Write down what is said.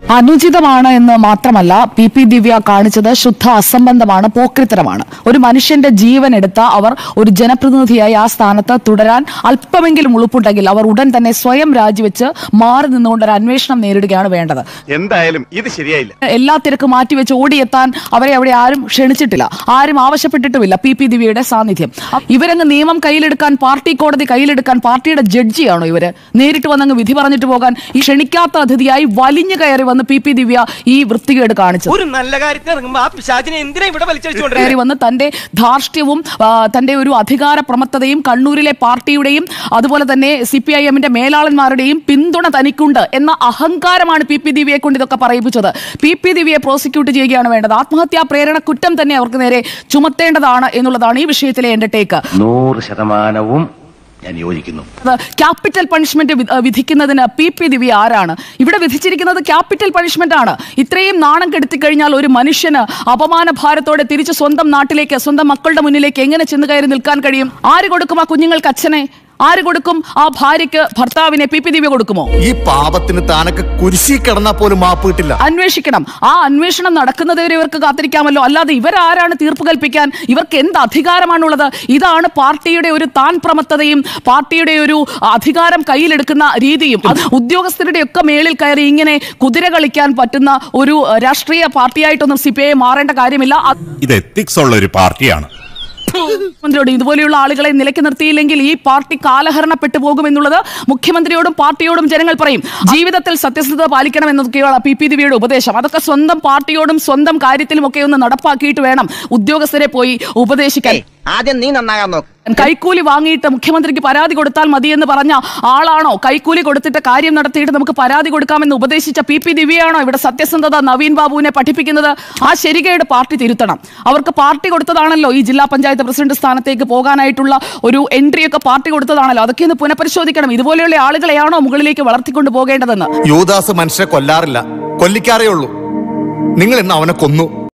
അനുചിതമാണ് എന്ന് മാത്രമല്ല P P ദിവ്യ കാണിച്ചത് ശുദ്ധ അസംബന്ധമാണ് പോക്രിത്തരമാണ് ഒരു മനുഷ്യന്റെ ജീവൻ എടുത്ത അവർ ഒരു ജനപ്രതിനിധിയായി ആ സ്ഥാനത്ത് തുടരാൻ അല്പമെങ്കിലും ഉളുപ്പുണ്ടെങ്കിൽ അവർ ഉടൻ തന്നെ സ്വയം രാജിവെച്ച് മാറി നിന്നുകൊണ്ട് ഒരു അന്വേഷണം നേരിടുകയാണ് വേണ്ടത് എന്തായാലും ഇത് ശരിയായില്ല എല്ലാ തിരക്ക് മാറ്റിവെച്ച് ഓടിയെത്താൻ അവരെ അവിടെ ആരും ക്ഷണിച്ചിട്ടില്ല ആരും ആവശ്യപ്പെട്ടിട്ടുമില്ല പി പി ദിവ്യയുടെ സാന്നിധ്യം അ- ഇവരങ്ങ് നിയമം കയ്യിലെടുക്കാൻ പാർട്ടി കോടതി കയ്യിലെടുക്കാൻ പാർട്ടിയുടെ ജഡ്ജിയാണോ ഇവര് നേരിട്ട് വന്നങ്ങ് വിധി പറഞ്ഞിട്ട് പോകാൻ ഈ ക്ഷണിക്കാത്ത അതിഥിയായി വലിഞ്ഞു കയറി വന്ന് പി പി ദിവ്യ ഈ വൃത്തികേട് കാണിച്ചത് ഒരു നല്ല കാര്യത്തിന് ഇറങ്ങുമ്പോ ആ പിശാചിനെ എന്തിനാ ഇവിടെ വലിച്ചടിച്ചുകൊണ്ടിരുന്നത് കയറി വന്ന് തന്റെ ധാർഷ്ട്യവും ആ, തന്റെ ഒരു അധികാര പ്രമത്തതയും കണ്ണൂരിലെ പാർട്ടിയുടെയും അതുപോലെ തന്നെ സി പി ഐ എമ്മിന്റെ മേലാളന്മാരുടെയും പിന്തുണ തനിക്കുണ്ട് എന്ന അഹങ്കാരമാണ് പി പി ദിവ്യയെ കൊണ്ട് ഇതൊക്കെ പറയിപ്പിച്ചത് പി പി ദിവ്യയെ പ്രോസിക്യൂട്ട് ചെയ്യുകയാണ് വേണ്ടത് ആത്മഹത്യാ പ്രേരണ കുറ്റം തന്നെ അവർക്ക് നേരെ ചുമത്തേണ്ടതാണ് എന്നുള്ളതാണ് ഈ വിഷയത്തിലെ എന്റെ ടേക്ക് നൂറ് ശതമാനവും ഞാൻ യോജിക്കുന്നു അത് ക്യാപിറ്റൽ പണിഷ്മെന്റ് വി- ഏഹ് വിധിക്കുന്നതിന് പി പി ദിവ്യ ആരാണ് ഇവിടെ വിധിച്ചിരിക്കുന്നത് ക്യാപിറ്റൽ പണിഷ്മെന്റ് ആണ് ഇത്രയും നാണം കെടുത്തി കഴിഞ്ഞാൽ ഒരു മനുഷ്യന് അപമാന ഭാരത്തോടെ തിരിച്ച് സ്വന്തം നാട്ടിലേക്ക് സ്വന്തം മക്കളുടെ മുന്നിലേക്ക് എങ്ങനെ ചെന്ന് കയറി നിൽക്കാൻ കഴിയും ആര് കൊടുക്കും ആ കുഞ്ഞുങ്ങൾക്ക് അച്ഛനെ ആര് കൊടുക്കും ആ ഭാര്യയ്ക്ക് ഭർത്താവിനെ പി പി ദിവ്യ കൊടുക്കുമോ ഈ പാപത്തിന് താനൊക്കെ കുരിശി കിടന്നാ പോലും മാപ്പ് കിട്ടില്ല അന്വേഷിക്കണം ആ അന്വേഷണം നടക്കുന്നതുവരെ ഇവർക്ക് കാത്തിരിക്കാമല്ലോ അല്ലാതെ ഇവരാരാണ് തീർപ്പ് കൽപ്പിക്കാൻ ഇവർക്ക് എന്ത് അധികാരമാണുള്ളത് ഇതാണ് പാർട്ടിയുടെ ഒരു താൻ പ്രമത്തതയും പാർട്ടിയുടെ ഒരു അധികാരം കയ്യിലെടുക്കുന്ന രീതിയും അത് ഉദ്യോഗസ്ഥരുടെ ഒക്കെ മേളിൽ കയറി ഇങ്ങനെ കുതിര കളിക്കാൻ പറ്റുന്ന ഒരു അഹ്, രാഷ്ട്രീയ പാർട്ടിയായിട്ടൊന്നും സി പി ഐ മാറേണ്ട കാര്യമില്ല അത് ഇത് എത്തിക്സ് ഉള്ള ഒരു പാർട്ടിയാണ് മുഖ്യമന്ത്രിയോട് ഇതുപോലെയുള്ള ആളുകളെ നിലയ്ക്ക് നിർത്തിയില്ലെങ്കിൽ ഈ പാർട്ടി കാലഹരണപ്പെട്ടു പോകുമെന്നുള്ളത് മുഖ്യമന്ത്രിയോടും പാർട്ടിയോടും ജനങ്ങൾ പറയും ജീവിതത്തിൽ സത്യസന്ധത പാലിക്കണം എന്നതൊക്കെയാണ് പി പി ദിവ്യയുടെ ഉപദേശം അതൊക്കെ സ്വന്തം പാർട്ടിയോടും സ്വന്തം കാര്യത്തിലും ഒക്കെ ഒന്ന് നടപ്പാക്കിയിട്ട് വേണം ഉദ്യോഗസ്ഥരെ പോയി ഉപദേശിക്കാൻ ആദ്യം നീ നന്നാകാൻ നോക്ക് കൈക്കൂലി വാങ്ങിയിട്ട് മുഖ്യമന്ത്രിക്ക് പരാതി കൊടുത്താൽ മതി എന്ന് പറഞ്ഞ ആളാണോ കൈക്കൂലി കൊടുത്തിട്ട് കാര്യം നടത്തിയിട്ട് നമുക്ക് പരാതി കൊടുക്കാമെന്ന് ഉപദേശിച്ച പി പി ദിവ്യയാണോ ഇവിടെ സത്യസന്ധത നവീൻ ബാബുവിനെ പഠിപ്പിക്കുന്നത് ആ ശരികേട് പാർട്ടി തിരുത്തണം അവർക്ക് പാർട്ടി കൊടുത്തതാണല്ലോ ഈ ജില്ലാ പഞ്ചായത്ത് പ്രസിഡന്റ് സ്ഥാനത്തേക്ക് പോകാനായിട്ടുള്ള ഒരു എൻട്രി ഒക്കെ പാർട്ടി കൊടുത്തതാണല്ലോ അതൊക്കെ ഒന്ന് പുനഃപരിശോധിക്കണം ഇതുപോലെയുള്ള ആളുകളെയാണോ മുകളിലേക്ക് വളർത്തിക്കൊണ്ട് പോകേണ്ടതെന്ന് യൂദാസ് മനുഷ്യരെ കൊല്ലാറില്ല കൊല്ലിക്കാറേ ഉള്ളൂ നിങ്ങൾ ഇന്ന് അവനെ കൊന്നു